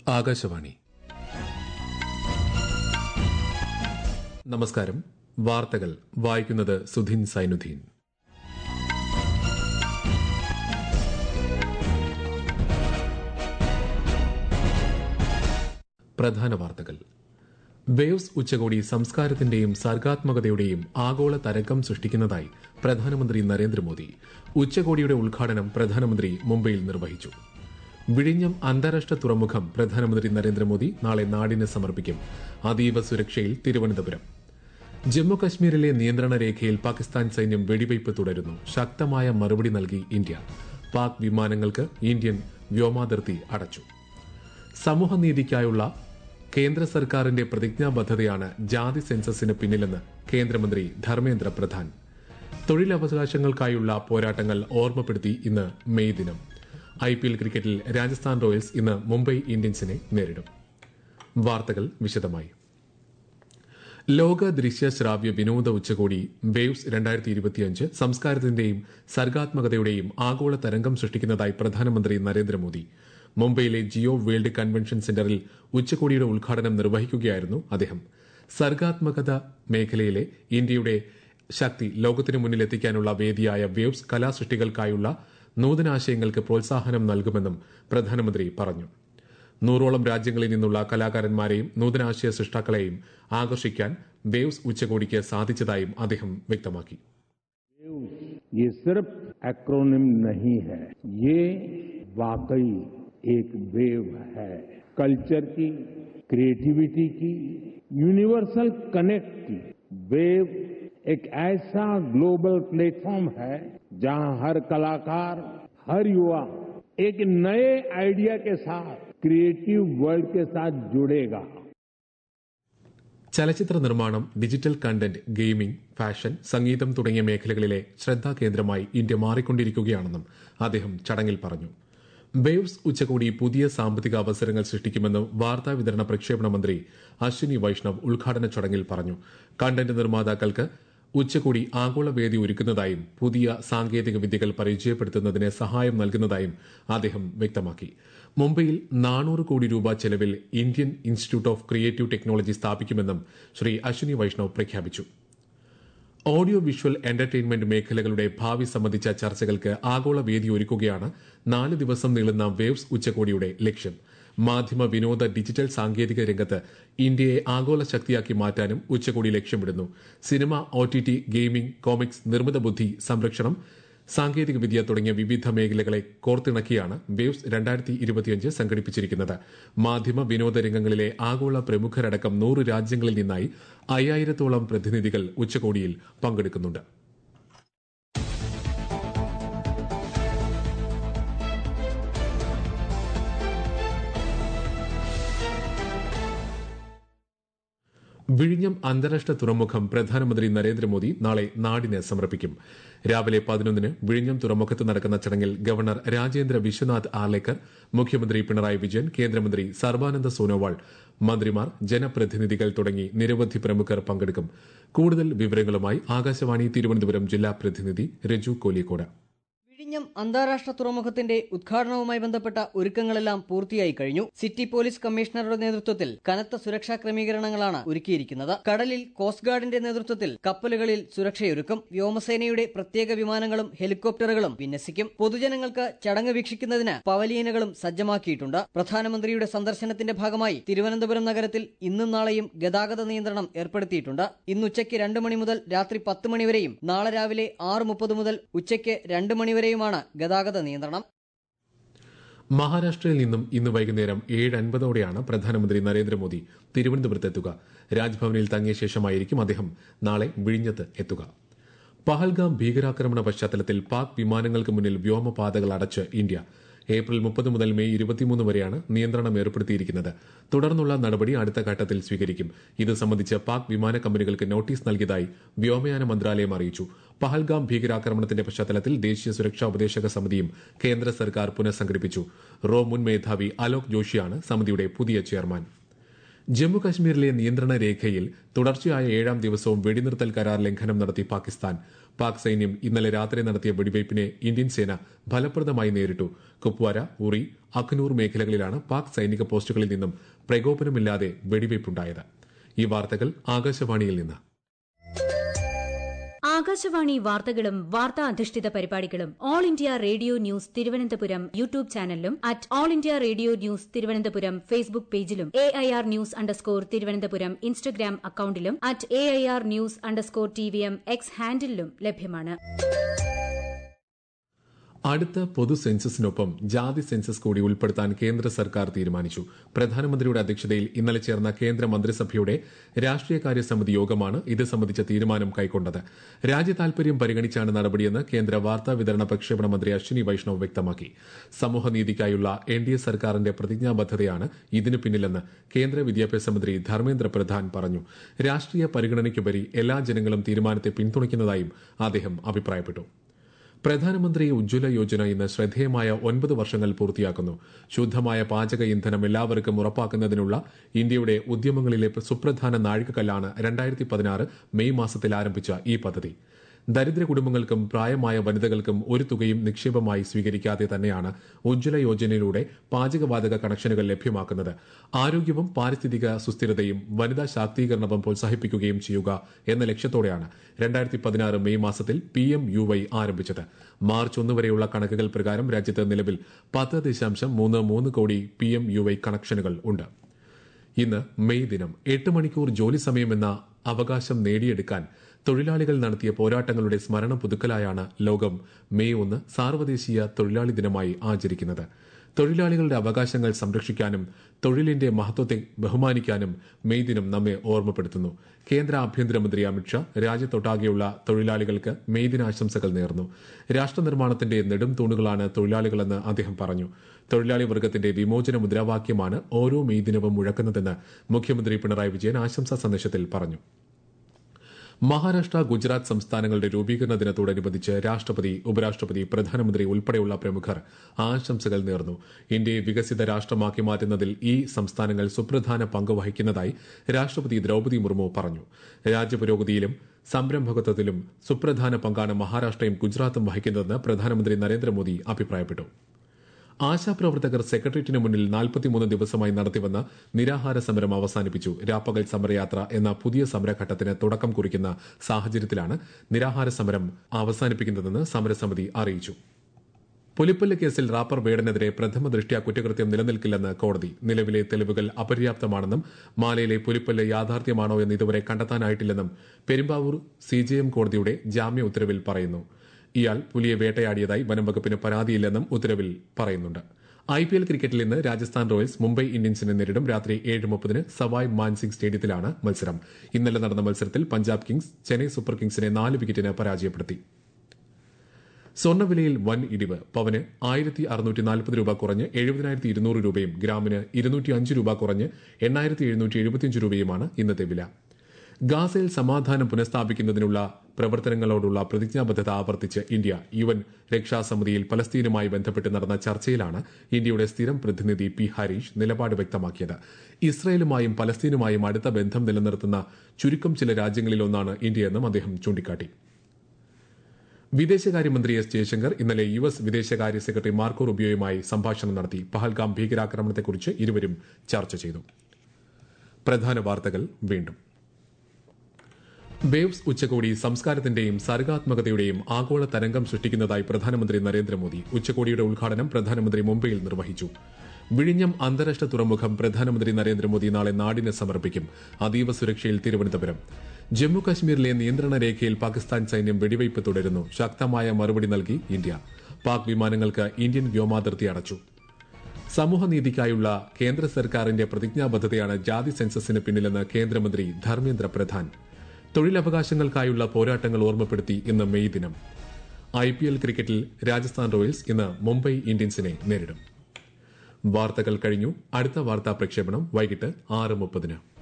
ആകാശവാണി നമസ്കാരം വാർത്തകൾ വായിക്കുന്നത് സുധിൻ സൈനുദ്ദീൻ പ്രധാന വാർത്തകൾ വേവ്സ് ഉച്ചകോടി സംസ്കാരത്തിന്റെയും സർഗാത്മകതയുടെയും ആഗോള തരംഗം സൃഷ്ടിക്കുന്നതായി പ്രധാനമന്ത്രി നരേന്ദ്രമോദി ഉച്ചകോടിയുടെ ഉദ്ഘാടനം പ്രധാനമന്ത്രി മുംബൈയിൽ നിർവഹിച്ചു വിഴിഞ്ഞം അന്താരാഷ്ട്ര തുറമുഖം പ്രധാനമന്ത്രി നരേന്ദ്രമോദി നാളെ നാടിന് സമർപ്പിക്കും അതീവ സുരക്ഷയിൽ തിരുവനന്തപുരം ജമ്മു കശ്മീരിലെ നിയന്ത്രണ രേഖയിൽ പാകിസ്ഥാൻ സൈന്യം വെടിവയ്പ് തുടരുന്നു ശക്തമായ മറുപടി നൽകി ഇന്ത്യ പാക് വിമാനങ്ങൾക്ക് ഇന്ത്യൻ വ്യോമാതിർത്തി അടച്ചു സമൂഹനീതിക്കായുള്ള കേന്ദ്ര സർക്കാരിന്റെ പ്രതിജ്ഞാബദ്ധതയാണ് ജാതി സെൻസസിന് പിന്നിലെന്ന് കേന്ദ്രമന്ത്രി ധർമ്മേന്ദ്ര പ്രധാൻ തൊഴിലവകാശങ്ങൾക്കായുള്ള പോരാട്ടങ്ങൾ ഓർമ്മപ്പെടുത്തി ഇന്ന് മെയ് ദിനം ഐ പി എൽ ക്രിക്കറ്റിൽ രാജസ്ഥാൻ റോയൽസ് ഇന്ന് മുംബൈ ഇന്ത്യൻസിനെ നേരിടും വാർത്തകൾ വിശദമായി ലോക ദൃശ്യ ശ്രാവ്യ വിനോദ ഉച്ചകോടി വേവ്സ് രണ്ടായിരത്തി ഇരുപത്തിയഞ്ച് സംസ്കാരത്തിന്റെയും സർഗാത്മകതയുടെയും ആഗോള തരംഗം സൃഷ്ടിക്കുന്നതായി പ്രധാനമന്ത്രി നരേന്ദ്രമോദി മുംബൈയിലെ ജിയോ വേൾഡ് കൺവെൻഷൻ സെന്ററിൽ ഉച്ചകോടിയുടെ ഉദ്ഘാടനം നിർവഹിക്കുകയായിരുന്നു അദ്ദേഹം സർഗാത്മകത മേഖലയിലെ ഇന്ത്യയുടെ ശക്തി ലോകത്തിനു മുന്നിലെത്തിക്കാനുള്ള വേദിയായ വേവ്സ് കലാസൃഷ്ടികൾക്കായുള്ള നൂതനാശയങ്ങൾക്ക് പ്രോത്സാഹനം നൽകുമെന്നും പ്രധാനമന്ത്രി പറഞ്ഞു നൂറോളം രാജ്യങ്ങളിൽ നിന്നുള്ള കലാകാരന്മാരെയും നൂതനാശയ സൃഷ്ടാക്കളെയും ആകർഷിക്കാൻ വേവ്സ് ഉച്ചകോടിക്ക് സാധിച്ചതായും അദ്ദേഹം വ്യക്തമാക്കി ये सिर्फ एक्रोनिम नहीं है ये वाकई एक वेव है कल्चर की क्रिएटिविटी की यूनिवर्सल कनेक्ट की वेव एक ऐसा ग्लोबल प्लेटफॉर्म है जहां हर कलाकार हर युवा एक नए आइडिया के साथ क्रिएटिव वर्ल्ड के साथ जुड़ेगा ചലച്ചിത്ര നിർമ്മാണം ഡിജിറ്റൽ കണ്ടന്റ് ഗെയിമിംഗ് ഫാഷൻ സംഗീതം തുടങ്ങിയ മേഖലകളിലെ ശ്രദ്ധാകേന്ദ്രമായി ഇന്ത്യ മാറിക്കൊണ്ടിരിക്കുകയാണെന്നും അദ്ദേഹം ചടങ്ങിൽ പറഞ്ഞു വേവ്സ് ഉച്ചകോടി പുതിയ സാമ്പത്തിക അവസരങ്ങൾ സൃഷ്ടിക്കുമെന്ന് വാർത്താവിതരണ പ്രക്ഷേപണ മന്ത്രി അശ്വിനി വൈഷ്ണവ് ഉദ്ഘാടന ചടങ്ങിൽ പറഞ്ഞു കണ്ടന്റ് നിർമ്മാതാക്കൾക്ക് ഉച്ചകോടി ആഗോള വേദി ഒരുക്കുന്നതായും പുതിയ സാങ്കേതിക വിദ്യകൾ പരിചയപ്പെടുത്തുന്നതിന് സഹായം നൽകുന്നതായും അദ്ദേഹം വ്യക്തമാക്കി മുംബൈയിൽ നാനൂറ് കോടി രൂപ ചെലവിൽ Indian institute of creative technology സ്ഥാപിക്കുമെന്നും ശ്രീ അശ്വിനി വൈഷ്ണവ് പ്രഖ്യാപിച്ചു ഓഡിയോ വിഷ്വൽ എന്റർടൈൻമെന്റ് മേഖലകളുടെ ഭാവി സംബന്ധിച്ച ചർച്ചകൾക്ക് ആഗോള വേദി ഒരുക്കുകയാണ് നാല് ദിവസം നീളുന്ന വേവ്സ് ഉച്ചകോടിയുടെ ലക്ഷ്യം മാധ്യമ വിനോദ ഡിജിറ്റൽ സാങ്കേതിക രംഗത്ത് ഇന്ത്യയെ ആഗോള ശക്തിയാക്കി മാറ്റാനും ഉച്ചകോടി ലക്ഷ്യമിടുന്നു cinema O T T gaming comics നിർമ്മിത ബുദ്ധി സംരക്ഷണം സാങ്കേതിക വിദ്യ തുടങ്ങിയ വിവിധ മേഖലകളെ കോർത്തിണക്കിയാണ് വേവ്സ് രണ്ടായിരത്തി ഇരുപത്തിയഞ്ച് സംഘടിപ്പിച്ചിരിക്കുന്നത് മാധ്യമ വിനോദ രംഗങ്ങളിലെ ആഗോള പ്രമുഖരടക്കം നൂറ് രാജ്യങ്ങളിൽ നിന്നായി അയ്യായിരത്തോളം പ്രതിനിധികൾ ഉച്ചകോടിയിൽ പങ്കെടുക്കുന്നുണ്ട് വിഴിഞ്ഞം അന്താരാഷ്ട്ര തുറമുഖം പ്രധാനമന്ത്രി നരേന്ദ്രമോദി നാളെ നാടിന് സമർപ്പിക്കും രാവിലെ പതിനൊന്നിന് വിഴിഞ്ഞം തുറമുഖത്ത് നടക്കുന്ന ചടങ്ങിൽ ഗവർണർ രാജേന്ദ്ര വിശ്വനാഥ് ആർലേക്കർ മുഖ്യമന്ത്രി പിണറായി വിജയൻ കേന്ദ്രമന്ത്രി സർബാനന്ദ സോനോവാൾ മന്ത്രിമാർ ജനപ്രതിനിധികൾ തുടങ്ങി നിരവധി പ്രമുഖർ പങ്കെടുക്കും കൂടുതൽ വിവരങ്ങളുമായി ആകാശവാണി തിരുവനന്തപുരം ജില്ലാ പ്രതിനിധി രജു കോലിക്കോട് വിഴിഞ്ഞം അന്താരാഷ്ട്ര തുറമുഖത്തിന്റെ ഉദ്ഘാടനവുമായി ബന്ധപ്പെട്ട ഒരുക്കങ്ങളെല്ലാം പൂർത്തിയായി കഴിഞ്ഞു സിറ്റി പോലീസ് കമ്മീഷണറുടെ നേതൃത്വത്തിൽ കനത്ത സുരക്ഷാ ക്രമീകരണങ്ങളാണ് ഒരുക്കിയിരിക്കുന്നത് കടലിൽ കോസ്റ്റ് ഗാർഡിന്റെ നേതൃത്വത്തിൽ കപ്പലുകളിൽ സുരക്ഷയൊരുക്കും വ്യോമസേനയുടെ പ്രത്യേക വിമാനങ്ങളും ഹെലികോപ്റ്ററുകളും വിന്യസിക്കും പൊതുജനങ്ങൾക്ക് ചടങ്ങ് വീക്ഷിക്കുന്നതിന് പവലിയനുകളും സജ്ജമാക്കിയിട്ടുണ്ട് പ്രധാനമന്ത്രിയുടെ സന്ദർശനത്തിന്റെ ഭാഗമായി തിരുവനന്തപുരം നഗരത്തിൽ ഇന്നും നാളെയും ഗതാഗത നിയന്ത്രണം ഏർപ്പെടുത്തിയിട്ടുണ്ട് ഇന്ന് ഉച്ചയ്ക്ക് രണ്ട് മണി മുതൽ രാത്രി പത്ത് മണിവരെയും നാളെ രാവിലെ ആറ് മുപ്പത് മുതൽ ഉച്ചയ്ക്ക് രണ്ട് മണിവരെയുമാണ് ഗതാഗത നിയന്ത്രണം മഹാരാഷ്ട്രയിൽ നിന്നും ഇന്ന് വൈകുന്നേരം ഏഴ് അൻപതോടെയാണ് പ്രധാനമന്ത്രി നരേന്ദ്രമോദി തിരുവനന്തപുരത്തെത്തുക രാജ്ഭവനിൽ തങ്ങിയ ശേഷമായിരിക്കും അദ്ദേഹം നാളെ വിഴിഞ്ഞത്ത് എത്തുക പഹൽഗാം ഭീകരാക്രമണ പശ്ചാത്തലത്തിൽ പാക് വിമാനങ്ങൾക്ക് മുന്നിൽ വ്യോമപാതകൾ അടച്ച് ഇന്ത്യ ഏപ്രിൽ മുപ്പത് മുതൽ മെയ് ഇരുപത്തിമൂന്ന് വരെയാണ് നിയന്ത്രണം ഏർപ്പെടുത്തിയിരിക്കുന്നത് തുടർന്നുള്ള നടപടി അടുത്ത ഘട്ടത്തിൽ സ്വീകരിക്കും ഇത് സംബന്ധിച്ച് പാക് വിമാന കമ്പനികൾക്ക് നോട്ടീസ് നൽകിയതായി വ്യോമയാന മന്ത്രാലയം അറിയിച്ചു പഹൽഗാം ഭീകരാക്രമണത്തിന്റെ പശ്ചാത്തലത്തിൽ ദേശീയ സുരക്ഷാ ഉപദേശക സമിതിയും കേന്ദ്ര സർക്കാർ പുനഃസംഘടിപ്പിച്ചു റോ മുൻ മേധാവി അലോക് ജോഷിയാണ് സമിതിയുടെ പുതിയ ചെയർമാൻ ജമ്മു കശ്മീരിലെ നിയന്ത്രണ രേഖയിൽ തുടർച്ചയായ ഏഴാം ദിവസവും വെടിനിർത്തൽ കരാർ ലംഘനം നടത്തി പാകിസ്ഥാൻ പാക് സൈന്യം ഇന്നലെ രാത്രി നടത്തിയ വെടിവയ്പ്പിനെ ഇന്ത്യൻ സേന ഫലപ്രദമായി നേരിട്ടു കുപ്വാര ഉറി അഖ്നൂർ മേഖലകളിലാണ് പാക് സൈനിക പോസ്റ്റുകളിൽ നിന്നും പ്രകോപനമില്ലാതെ വെടിവയ്പുണ്ടായത് ഈ വാർത്തകൾ ആകാശവാണിയിൽ നിന്ന് ആകാശവാണി വാർത്തകളും വാർത്താ അധിഷ്ഠിത പരിപാടികളും all India radio news Thiruvananthapuram YouTube ചാനലിലും at all India radio news Thiruvananthapuram Facebook പേജിലും A I R news underscore Thiruvananthapuram Instagram അക്കൌണ്ടിലും at A I R news underscore T V M X ഹാൻഡിലും ലഭ്യമാണ് അടുത്ത പൊതു സെൻസസിനൊപ്പം ജാതി സെൻസസ് കൂടി ഉൾപ്പെടുത്താൻ കേന്ദ്ര സർക്കാർ തീരുമാനിച്ചു പ്രധാനമന്ത്രിയുടെ അധ്യക്ഷതയിൽ ഇന്നലെ ചേർന്ന കേന്ദ്ര മന്ത്രിസഭയുടെ രാഷ്ട്രീയകാര്യ സമിതി യോഗമാണ് ഇത് സംബന്ധിച്ച തീരുമാനം കൈക്കൊണ്ടത് രാജ്യ താൽപര്യം പരിഗണിച്ചാണ് നടപടിയെന്ന് കേന്ദ്ര വാർത്താ വിതരണ പ്രക്ഷേപണ മന്ത്രി അശ്വിനി വൈഷ്ണവ് വ്യക്തമാക്കി സമൂഹനീതിക്കായുള്ള എൻ ഡി എ സർക്കാരിന്റെ പ്രതിജ്ഞാബദ്ധതയാണ് ഇതിനു പിന്നിലെന്ന് കേന്ദ്ര വിദ്യാഭ്യാസ മന്ത്രി ധർമ്മേന്ദ്ര പ്രധാൻ പറഞ്ഞു രാഷ്ട്രീയ പരിഗണനയ്ക്കുപരി എല്ലാ ജനങ്ങളും തീരുമാനത്തെ പിന്തുണയ്ക്കുന്നതായും അദ്ദേഹം അഭിപ്രായപ്പെട്ടു പ്രധാനമന്ത്രി ഉജ്ജ്വല യോജന ഇന്ന് ശ്രദ്ധേയമായ ഒൻപത് വർഷങ്ങൾ പൂർത്തിയാക്കുന്നു ശുദ്ധമായ പാചക ഇന്ധനം എല്ലാവർക്കും ഉറപ്പാക്കുന്നതിനുള്ള ഇന്ത്യയുടെ ഉദ്യമങ്ങളിലെ സുപ്രധാന നാഴികക്കല്ലാണ് രണ്ടായിരത്തി പതിനാറ് മെയ് മാസത്തിൽ ആരംഭിച്ച ഈ പദ്ധതി ദരിദ്ര കുടുംബങ്ങൾക്കും പ്രായമായ വനിതകൾക്കും ഒരു തുകയും നിക്ഷേപമായി സ്വീകരിക്കാതെ തന്നെയാണ് ഉജ്ജ്വല യോജനയിലൂടെ പാചകവാതക കണക്ഷനുകൾ ലഭ്യമാക്കുന്നത് ആരോഗ്യവും പാരിസ്ഥിതിക സുസ്ഥിരതയും വനിതാ ശാക്തീകരണവും പ്രോത്സാഹിപ്പിക്കുകയും ചെയ്യുക എന്ന ലക്ഷ്യത്തോടെയാണ് രണ്ടായിരത്തി പതിനാറ് മെയ് മാസത്തിൽ പി എം യു വൈ ആരംഭിച്ചത് മാർച്ച് ഒന്ന് വരെയുള്ള കണക്കുകൾ പ്രകാരം രാജ്യത്ത് നിലവിൽ പത്ത് ദശാംശം മൂന്ന് മൂന്ന് കോടി പി എം യു വൈ കണക്ഷനുകൾ ഉണ്ട് ഇന്ന് മെയ് ദിനം എട്ട് മണിക്കൂർ ജോലി സമയമെന്ന അവകാശം നേടിയെടുക്കാൻ തൊഴിലാളികൾ നടത്തിയ പോരാട്ടങ്ങളുടെ സ്മരണ പുതുക്കലായാണ് ലോകം മെയ് ഒന്ന് സാർവദേശീയ തൊഴിലാളി ദിനമായി ആചരിക്കുന്നത് തൊഴിലാളികളുടെ അവകാശങ്ങൾ സംരക്ഷിക്കാനും തൊഴിലിന്റെ മഹത്വത്തെ ബഹുമാനിക്കാനും മെയ് ദിനം നമ്മെ ഓർമ്മപ്പെടുത്തുന്നു കേന്ദ്ര ആഭ്യന്തരമന്ത്രി അമിത്ഷാ രാജ്യത്തൊട്ടാകെയുള്ള തൊഴിലാളികൾക്ക് മെയ് ദിനാശംസകൾ നേർന്നു രാഷ്ട്ര നിർമ്മാണത്തിന്റെ നെടും തൂണുകളാണ് തൊഴിലാളികളെന്ന് അദ്ദേഹം പറഞ്ഞു തൊഴിലാളി വർഗത്തിന്റെ വിമോചന മുദ്രാവാക്യമാണ് ഓരോ മെയ് ദിനവും മുഴക്കുന്നതെന്ന് മുഖ്യമന്ത്രി പിണറായി വിജയൻ ആശംസാ സന്ദേശത്തിൽ പറഞ്ഞു മഹാരാഷ്ട്ര ഗുജറാത്ത് സംസ്ഥാനങ്ങളുടെ രൂപീകരണ ദിനത്തോടനുബന്ധിച്ച് രാഷ്ട്രപതി ഉപരാഷ്ട്രപതി പ്രധാനമന്ത്രി ഉൾപ്പെടെയുള്ള പ്രമുഖർ ആശംസകൾ നേർന്നു ഇന്ത്യയെ വികസിത രാഷ്ട്രമാക്കി മാറ്റുന്നതിൽ ഈ സംസ്ഥാനങ്ങൾ സുപ്രധാന പങ്ക് വഹിക്കുന്നതായി രാഷ്ട്രപതി ദ്രൌപദി മുർമു പറഞ്ഞു രാജ്യപുരോഗതിയിലും സംരംഭകത്വത്തിലും സുപ്രധാന പങ്കാണ് മഹാരാഷ്ട്രയും ഗുജറാത്തും വഹിക്കുന്നതെന്ന് പ്രധാനമന്ത്രി നരേന്ദ്രമോദി അഭിപ്രായപ്പെട്ടു ആശാപ്രവർത്തകർ സെക്രട്ടേറിയറ്റിന് മുന്നിൽ നാൽപ്പത്തിമൂന്ന് ദിവസമായി നടത്തിവന്ന നിരാഹാര സമരം അവസാനിപ്പിച്ചു രാപ്പകൽ സമരയാത്ര എന്ന പുതിയ സമരഘട്ടത്തിന് തുടക്കം കുറിക്കുന്ന സാഹചര്യത്തിലാണ് നിരാഹാര സമരം അവസാനിപ്പിക്കുന്നതെന്ന് സമരസമിതി അറിയിച്ചു പുലിപ്പല്ല് കേസിൽ റാപ്പർ വേടനെതിരെ പ്രഥമ ദൃഷ്ട്യാ കുറ്റകൃത്യം നിലനിൽക്കില്ലെന്ന് കോടതി നിലവിലെ തെളിവുകൾ അപര്യാപ്തമാണെന്നും മാലയിലെ പുലിപ്പല്ല് യാഥാർത്ഥ്യമാണോ എന്ന് ഇതുവരെ കണ്ടെത്താനായിട്ടില്ലെന്നും പെരുമ്പാവൂർ സിജെഎം കോടതിയുടെ ജാമ്യ ഉത്തരവിൽ പറയുന്നു ഇയാൾ പുലിയെ വേട്ടയാടിയതായി വനംവകുപ്പിന് പരാതിയില്ലെന്നും ഉത്തരവിൽ പറയുന്നുണ്ട് ഐ പി എൽ ക്രിക്കറ്റിൽ ഇന്ന് രാജസ്ഥാൻ റോയൽസ് മുംബൈ ഇന്ത്യൻസിനെ നേരിടും രാത്രി ഏഴ് മുപ്പതിന് സവായ് മാൻസിംഗ് സ്റ്റേഡിയത്തിലാണ് മത്സരം ഇന്നലെ നടന്ന മത്സരത്തിൽ പഞ്ചാബ് കിങ്സ് ചെന്നൈ സൂപ്പർ കിങ്സിനെ നാല് വിക്കറ്റിന് പരാജയപ്പെടുത്തി സ്വർണ്ണവിലയിൽ വൻ ഇടിവ് പവന് ആയിരത്തി അറുന്നൂറ്റി നാൽപ്പത് രൂപ കുറഞ്ഞ് എഴുപതിനായിരത്തി ഇരുന്നൂറ് രൂപയും ഗ്രാമിന് ഇരുന്നൂറ്റി അഞ്ച് രൂപ കുറഞ്ഞ് എണ്ണായിരത്തി എഴുന്നൂറ്റി എഴുപത്തിയഞ്ച് രൂപയുമാണ് ഇന്നത്തെ വില ഗാസയിൽ സമാധാനം പുനഃസ്ഥാപിക്കുന്നതിനുള്ള പ്രവർത്തനങ്ങളോടുള്ള പ്രതിജ്ഞാബദ്ധത ആവർത്തിച്ച് ഇന്ത്യ യു എൻ രക്ഷാസമിതിയിൽ പലസ്തീനുമായി ബന്ധപ്പെട്ട് നടന്ന ചർച്ചയിലാണ് ഇന്ത്യയുടെ സ്ഥിരം പ്രതിനിധി പി ഹരീഷ് നിലപാട് വ്യക്തമാക്കിയത് ഇസ്രയേലുമായും പലസ്തീനുമായും അടുത്ത ബന്ധം നിലനിർത്തുന്ന ചുരുക്കം ചില രാജ്യങ്ങളിലൊന്നാണ് ഇന്ത്യയെന്നും അദ്ദേഹം ചൂണ്ടിക്കാട്ടി വിദേശകാര്യമന്ത്രി എസ് ജയശങ്കർ ഇന്നലെ യു എസ് വിദേശകാര്യ സെക്രട്ടറി മാർക്കോ റുബിയോയുമായി സംഭാഷണം നടത്തി പഹൽഗാം ഭീകരാക്രമണത്തെക്കുറിച്ച് ഇരുവരും ചർച്ച ചെയ്തു പ്രധാന വാർത്തകൾ വീണ്ടും വേവ്സ് ഉച്ചകോടി സംസ്കാരത്തിന്റെയും സർഗാത്മകതയുടെയും ആഗോള തരംഗം സൃഷ്ടിക്കുന്നതായി പ്രധാനമന്ത്രി നരേന്ദ്രമോദി ഉച്ചകോടിയുടെ ഉദ്ഘാടനം പ്രധാനമന്ത്രി മുംബൈയിൽ നിർവഹിച്ചു വിഴിഞ്ഞം അന്താരാഷ്ട്ര തുറമുഖം പ്രധാനമന്ത്രി നരേന്ദ്രമോദി നാളെ നാടിന് സമർപ്പിക്കും അതീവ സുരക്ഷയിൽ തിരുവനന്തപുരം ജമ്മു കാശ്മീരിലെ നിയന്ത്രണ രേഖയിൽ പാകിസ്ഥാൻ സൈന്യം വെടിവയ്പ് തുടരുന്നു ശക്തമായ മറുപടി നൽകി ഇന്ത്യ പാക് വിമാനങ്ങൾക്ക് ഇന്ത്യൻ വ്യോമാതിർത്തി അടച്ചു സമൂഹനീതിക്കായുള്ള കേന്ദ്ര സർക്കാരിന്റെ പ്രതിജ്ഞാബദ്ധതയാണ് ജാതി സെൻസസിന് പിന്നിലെന്ന് കേന്ദ്രമന്ത്രി ധർമ്മേന്ദ്ര പ്രധാൻ തൊഴിലവകാശങ്ങൾക്കായുള്ള പോരാട്ടങ്ങൾ ഓർമ്മപ്പെടുത്തി ഇന്ന് മെയ് ദിനം ഐ പി എൽ ക്രിക്കറ്റിൽ രാജസ്ഥാൻ റോയൽസ് ഇന്ന് മുംബൈ ഇന്ത്യൻസിനെ നേരിടും വാർത്തകൾ കഴിഞ്ഞു അടുത്ത വാർത്താ പ്രക്ഷേപണം വൈകിട്ട് ആറ് മുപ്പതിന്